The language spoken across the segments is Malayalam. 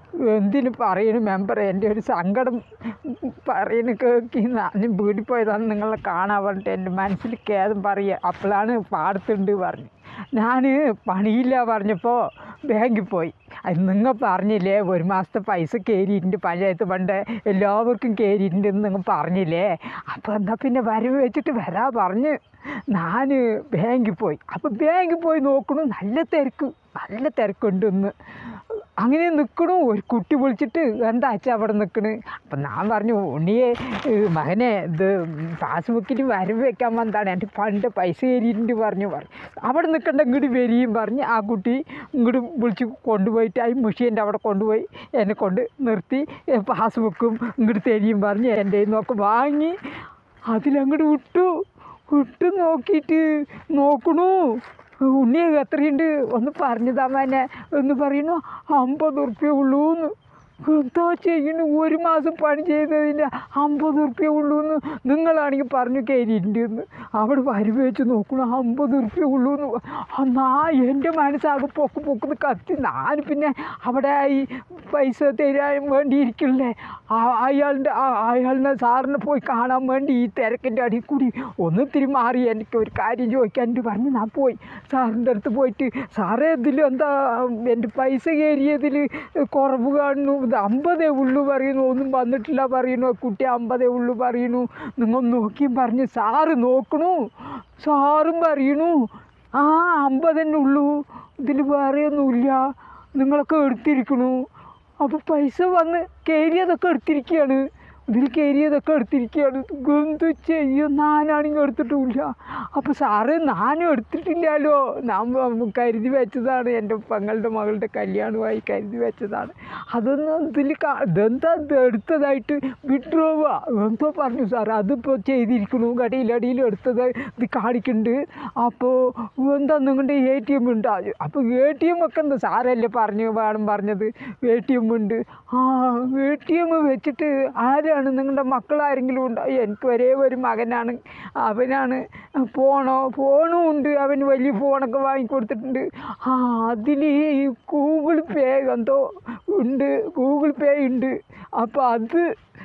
എന്തിനു പറയണു മെമ്പർ എൻ്റെ ഒരു സങ്കടം പറയണ കേൾക്കി ഞാൻ വീട്ടിൽ പോയതാണ് നിങ്ങളെ കാണാൻ പറഞ്ഞിട്ട് എൻ്റെ മനസ്സിൽ ഖേദം പറയുക അപ്പോഴാണ് പാടത്തുണ്ട് പറഞ്ഞു ഞാൻ പണിയില്ല പറഞ്ഞപ്പോൾ ബാങ്കിൽ പോയി അത് നിങ്ങൾ പറഞ്ഞില്ലേ ഒരു മാസത്തെ പൈസ കയറിയിട്ടുണ്ട് പഞ്ചായത്ത് ഫണ്ട് എല്ലാവർക്കും കയറിയിട്ടുണ്ടെന്ന് നിങ്ങൾ പറഞ്ഞില്ലേ അപ്പോൾ എന്നാൽ പിന്നെ വരവ് വെച്ചിട്ട് വരാ പറഞ്ഞ് ഞാൻ ബാങ്കിൽ പോയി അപ്പോൾ ബാങ്കിൽ പോയി നോക്കണു നല്ല തിരക്ക് നല്ല തിരക്കുണ്ടെന്ന് അങ്ങനെ നിൽക്കണു ഒരു കുട്ടി വിളിച്ചിട്ട് എന്താ അച്ഛാ അവിടെ നിൽക്കണ് അപ്പം ഞാൻ പറഞ്ഞു ഉണ്ണിയെ ഏ, മകനെ ഇത് പാസ്ബുക്കിൽ വരവ് വെക്കാൻ വന്നതാണ് എൻ്റെ ഫണ്ട് പൈസ കയറിയിട്ടുണ്ട് പറഞ്ഞു പറഞ്ഞു അവിടെ നിൽക്കണ്ട ഇങ്ങോട്ട് വരികയും പറഞ്ഞ് ആ കുട്ടി ഇങ്ങോട്ട് വിളിച്ച് കൊണ്ടുപോയിട്ട് ആ മെഷീൻ്റെ അവിടെ കൊണ്ടുപോയി എന്നെ കൊണ്ട് നിർത്തി ഏ, പാസ്ബുക്കും ഇങ്ങോട്ട് തരികയും പറഞ്ഞ് എൻ്റെ കയ്യിൽ നിന്നൊക്കെ വാങ്ങി അതിലങ്ങോട്ട് വിട്ടു വിട്ട് നോക്കിയിട്ട് നോക്കണു ഉണ്ണി എത്രയുണ്ട് ഒന്ന് പറഞ്ഞതാ മോനെ എന്ന് പറയുന്നു അമ്പത് ഉറുപ്പ്യ ഉള്ളൂന്ന് എന്താ ചെയ്യണു ഒരു മാസം പണി ചെയ്തതിൻ്റെ അമ്പത് ഉറുപ്പ്യ ഉള്ളൂന്ന് നിങ്ങളാണെങ്കിൽ പറഞ്ഞു കയറിയിട്ടുണ്ട് എന്ന് അവിടെ വരവ് വെച്ച് നോക്കണു അമ്പത് ഉറുപ്പ്യ ഉള്ളൂന്ന് എന്നാ എൻ്റെ മനസ്സാകെ പൊക്ക് പൊക്കുന്ന കത്തി ഞാൻ പിന്നെ അവിടെ ഈ പൈസ തരാൻ വേണ്ടിയിരിക്കില്ലേ ആ- അയാളുടെ ആ- അയാളുടെ സാറിനെ പോയി കാണാൻ വേണ്ടി ഈ തിരക്കിൻ്റെ അടിയിൽ കൂടി ഒന്ന് ഇത്തിരി മാറി എനിക്ക് ഒരു കാര്യം ചോദിക്കാനുണ്ട് പറഞ്ഞ് ഞാൻ പോയി സാറിൻ്റെ അടുത്ത് പോയിട്ട് സാറേ ഇതിൽ എന്താ എൻ്റെ പൈസ കയറിയതിൽ കുറവ് കാണുന്നു ഇത് അമ്പതേ ഉള്ളൂ പറയുന്നു ഒന്നും വന്നിട്ടില്ല പറയുന്നു കുട്ടി അമ്പതേ ഉള്ളൂ പറയുന്നു നിങ്ങൾ നോക്കിയും പറഞ്ഞ് സാറ് നോക്കണു സാറും പറയണു ആ അമ്പത് തന്നെ ഉള്ളൂ ഇതിൽ വേറെ ഒന്നുമില്ല നിങ്ങളൊക്കെ എടുത്തിരിക്കണു അപ്പോൾ പൈസ വന്ന് കയറിയതൊക്കെ എടുത്തിരിക്കുകയാണ് ഇതിൽ കയറിയതൊക്കെ എടുത്തിരിക്കുകയാണ് എന്ത് ചെയ്യും ഞാനാണെങ്കിൽ എടുത്തിട്ടുമില്ല അപ്പോൾ സാറ് ഞാനും എടുത്തിട്ടില്ലല്ലോ ഞാൻ കരുതി വെച്ചതാണ് എൻ്റെ പെങ്ങളുടെ മകളുടെ കല്യാണമായി കരുതി വെച്ചതാണ് അതൊന്നും ഇതിൽ കാ- ഇതെന്താ ഇത് എടുത്തതായിട്ട് വിഡ്രോവാ എന്തോ പറഞ്ഞു സാർ അതിപ്പോൾ ചെയ്തിരിക്കണു കടയിലടിയിൽ എടുത്തത് ഇത് കാണിക്കുന്നുണ്ട് അപ്പോൾ എന്താ നിങ്ങളുടെ എ ടി എം ഉണ്ട് അപ്പോൾ എ ടി എം ഒക്കെ എന്താ സാറല്ലേ പറഞ്ഞു വേണം പറഞ്ഞത് എ ടി എം ഉണ്ട് ആ എ ടി എം വെച്ചിട്ട് ആരാണ് നിങ്ങളുടെ മക്കളാരെങ്കിലും ഉണ്ടോ എനിക്ക് ഒരേ ഒരു മകനാണ് അവനാണ് ഫോണോ ഫോണും ഉണ്ട് അവന് വലിയ ഫോണൊക്കെ വാങ്ങിക്കൊടുത്തിട്ടുണ്ട് ആ അതിൽ ഈ ഗൂഗിൾ പേ എന്തോ ഉണ്ട് ഗൂഗിൾ പേ ഉണ്ട് അപ്പോൾ അത്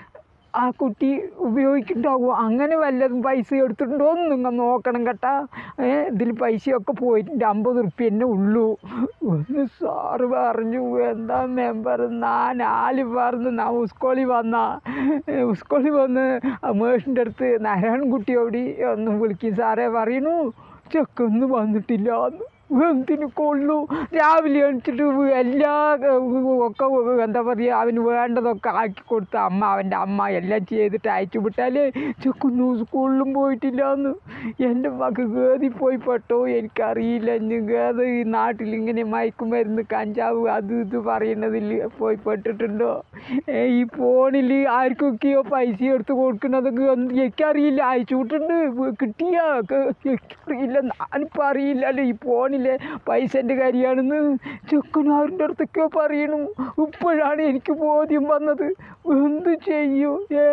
ആ കുട്ടി ഉപയോഗിക്കുന്നുണ്ടാവും അങ്ങനെ വല്ലതും പൈസ എടുത്തിട്ടുണ്ടോ എന്ന് നിങ്ങൾ നോക്കണം കേട്ടാ ഏ ഇതിൽ പൈസയൊക്കെ പോയിട്ടുണ്ട് അമ്പത് ഉറുപ്പ്യ തന്നെ ഉള്ളൂ ഒന്ന് സാറ് പറഞ്ഞു എന്താ മെമ്പർ ഞാൻ ആല് പറഞ്ഞു ഞാൻ സ്കൂളിൽ വന്ന സ്കൂളിൽ വന്ന് മേഷിൻ്റെ അടുത്ത് നാരായണൻകുട്ടിയോട് ഒന്ന് വിളിക്കും സാറേ പറയണു ചെക്കൊന്നും വന്നിട്ടില്ല എന്ന് എന്തിനു കൊള്ളു രാവിലെ എണിച്ചിട്ട് എല്ലാ ഏഹ്, ഒക്കെ എന്താ പറയുക അവന് വേണ്ടതൊക്കെ ആക്കി കൊടുത്ത അമ്മ അവൻ്റെ അമ്മ എല്ലാം ചെയ്തിട്ട് അയച്ചു വിട്ടാലേ ചെക്കുന്നു സ്കൂളിലും പോയിട്ടില്ല എന്ന് എൻ്റെ മക്ക് ഗേതി പോയി പെട്ടോ എനിക്കറിയില്ല ഇനി ഗേത ഈ നാട്ടിൽ ഇങ്ങനെ മയക്കുമരുന്ന് കഞ്ചാവ് അത് ഇത് പറയുന്നതിൽ പോയി പെട്ടിട്ടുണ്ടോ ഏ, ഈ ഫോണിൽ ആർക്കൊക്കെയോ പൈസ എടുത്ത് കൊടുക്കുന്നതൊക്കെ എന്ത് എനിക്കറിയില്ല അയച്ചു വിട്ടിട്ടുണ്ട് കിട്ടിയ എനിക്കറിയില്ല ഞാനിപ്പോൾ അറിയില്ലല്ലോ ഈ ഫോണിലെ പൈസൻ്റെ കാര്യമാണെന്ന് ചെക്കനാറിൻ്റെ അടുത്തൊക്കെയോ പറയണു ഇപ്പോഴാണ് എനിക്ക് ബോധ്യം വന്നത് എന്ത് ചെയ്യൂ ഏ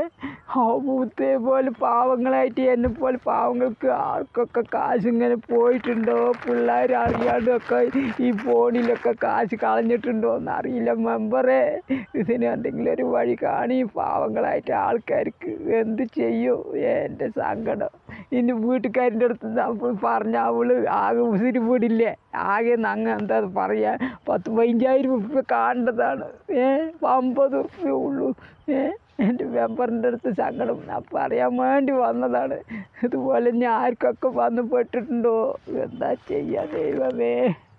പോലെ പാവങ്ങളായിട്ട് എന്നെ പോലെ പാവങ്ങൾക്ക് ആർക്കൊക്കെ കാശ് ഇങ്ങനെ പോയിട്ടുണ്ടോ പിള്ളേർ അറിയാണ്ടൊക്കെ ഈ ഫോണിലൊക്കെ കാശ് കളഞ്ഞിട്ടുണ്ടോ എന്നറിയില്ല മെമ്പറേ ഇതിന് എന്തെങ്കിലും ഒരു വഴി കാണി പാവങ്ങളായിട്ട് ആൾക്കാർക്ക് എന്ത് ചെയ്യൂ എൻ്റെ സങ്കടം ഇനി വീട്ടുകാരിൻ്റെ അടുത്ത് നമ്മൾ പറഞ്ഞ അവള് ആകെ ഉസിരി വീടില്ലേ ആകെ നങ്ങ എന്താ പറയാ പത്ത് പതിനഞ്ചായിരം ഉറുപ്പ്യ കാണേണ്ടതാണ് ഏ അമ്പത് ഉറുപ്പ്യ ഉള്ളൂ ഏ എൻ്റെ മെമ്പറിൻ്റെ അടുത്ത് സങ്കടം ഞാൻ പറയാൻ വേണ്ടി വന്നതാണ് ഇതുപോലെ ഞാൻ ആർക്കൊക്കെ വന്ന് പെട്ടിട്ടുണ്ടോ എന്താ ചെയ്യുക ദൈവമേ